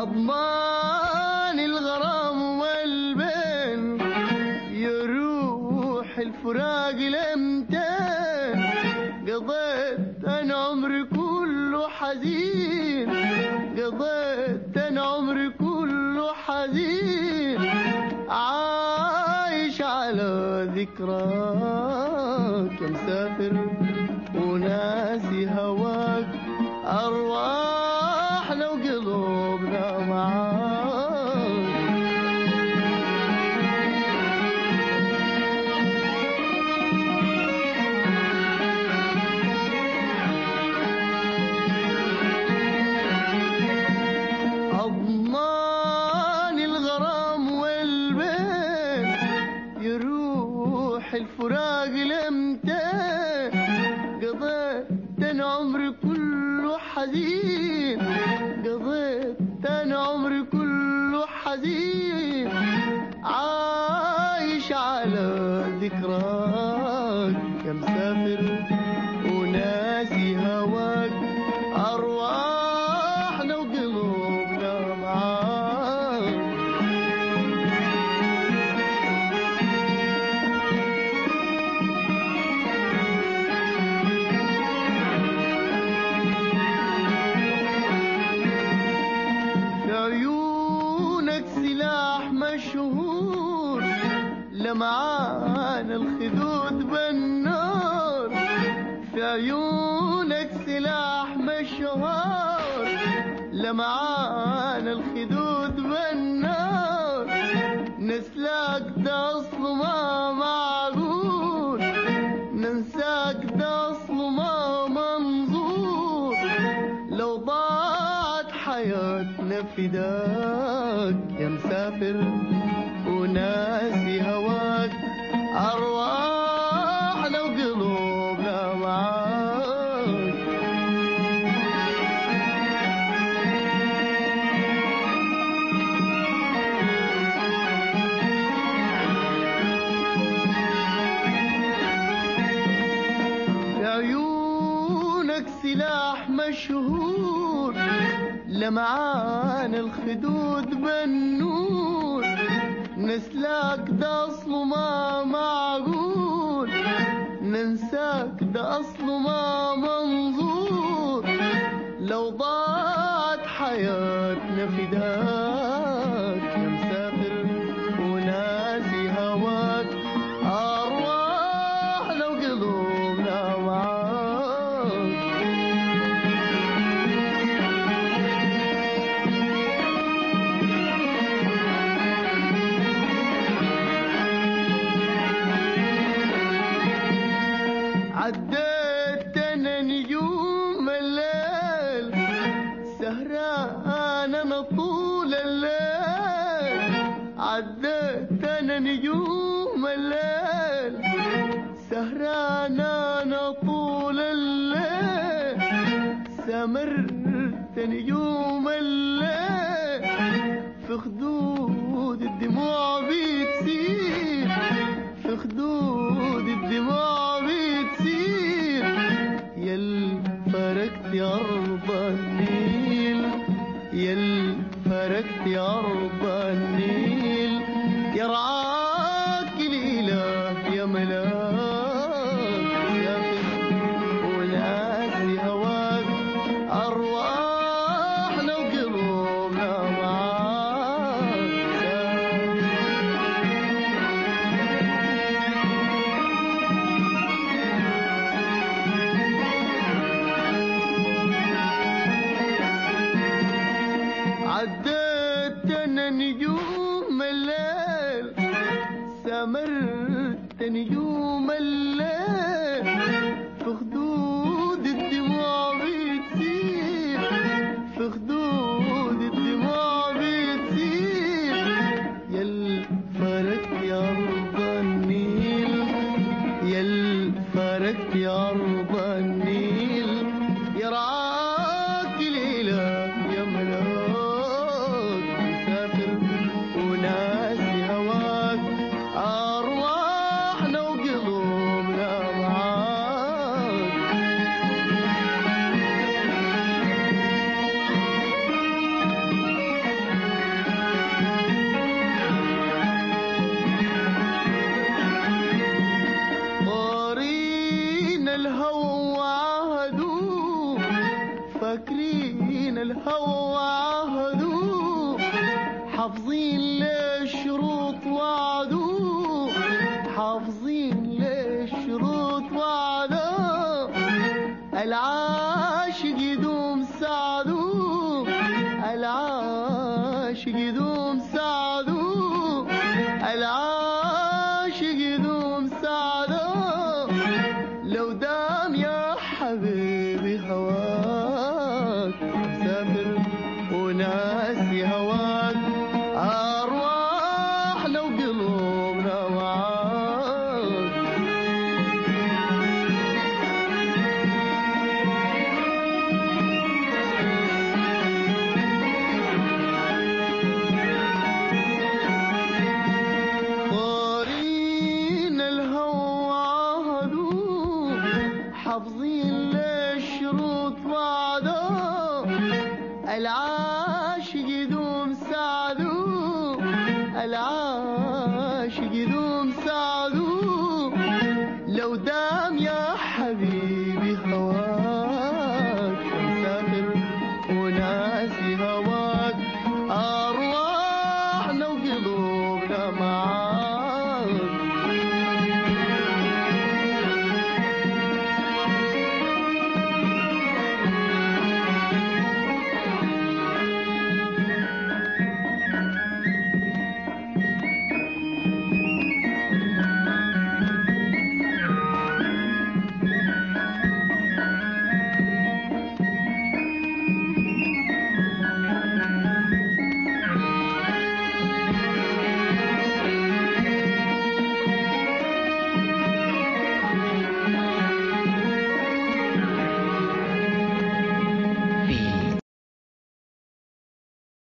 أضمان الغرام والبين يروح الفراق لمتين قضيت أنا عمري كله حزين قضيت أنا عمري كله حزين عايش على ذكراك يا مسافر وناسي هواك أرواحنا وقلوبنا معاك أضمان الغرام والبين يروح الفراق لمتين قضيت أنا عمري كله حزين قضيت أنا عمري كله حزين عايش على ذكراك يا مسافر وناسي هواك أرواحنا وقلوبنا معاك في عيونك سلاح مشهور لمعان الخدود بالنار في عيونك سلاح مشهور لمعان الخدود بالنار نسلاك ده اصله ما معقول ننساك ده اصله ما منظور لو ضاعت حياتنا فداك يا مسافر وناسي هواك أرواحنا وقلوبنا معاك في عيونك سلاح مشهور لمعان الخدود بالنور نسلاك ده اصله ما معقول ننساك ده اصله ما منظور لو ضاعت حياتنا فداك يا مسافر وناسي هواك أرواحنا وقلوبنا معاك عديت انا نجوم الليل سهران انا طول الليل عديت انا نجوم الليل سهران انا طول الليل سمرت نجوم الليل في خدود الدموع بتسيل في خدود الدموع بتسيل يل فرقت يا أرض النيل يل فرقت يا أرض النيل يرعاك الإله يا ملاك سافر وناسي هواك أرواحنا وقلوبنا معاك سافر عديت انا نجوم الليل سمرت نجوم الليل في خدود الدموع بتسيل في خدود الدموع بتسيل يل فرقت يا ارض النيل يل فرقت يا ارض النيل يرعاك الاله يا ملاك مسافر وناسي هواك ارواحنا وقلوبنا وعهدوا حافظين للشروط وعدوا حافظين للشروط وعدوا العاشق يدوم سعدو العاشق يدوم سعدو العاشق يدوم سعدو لو دام يا حبيبي هواك سافر وناسي هواك أرواح لو قلوبنا معاك طارين الهوى عهدوا حافظين للشروط وعدوا العاشق يدوم سعدو العاشق يدوم سعدو لو دام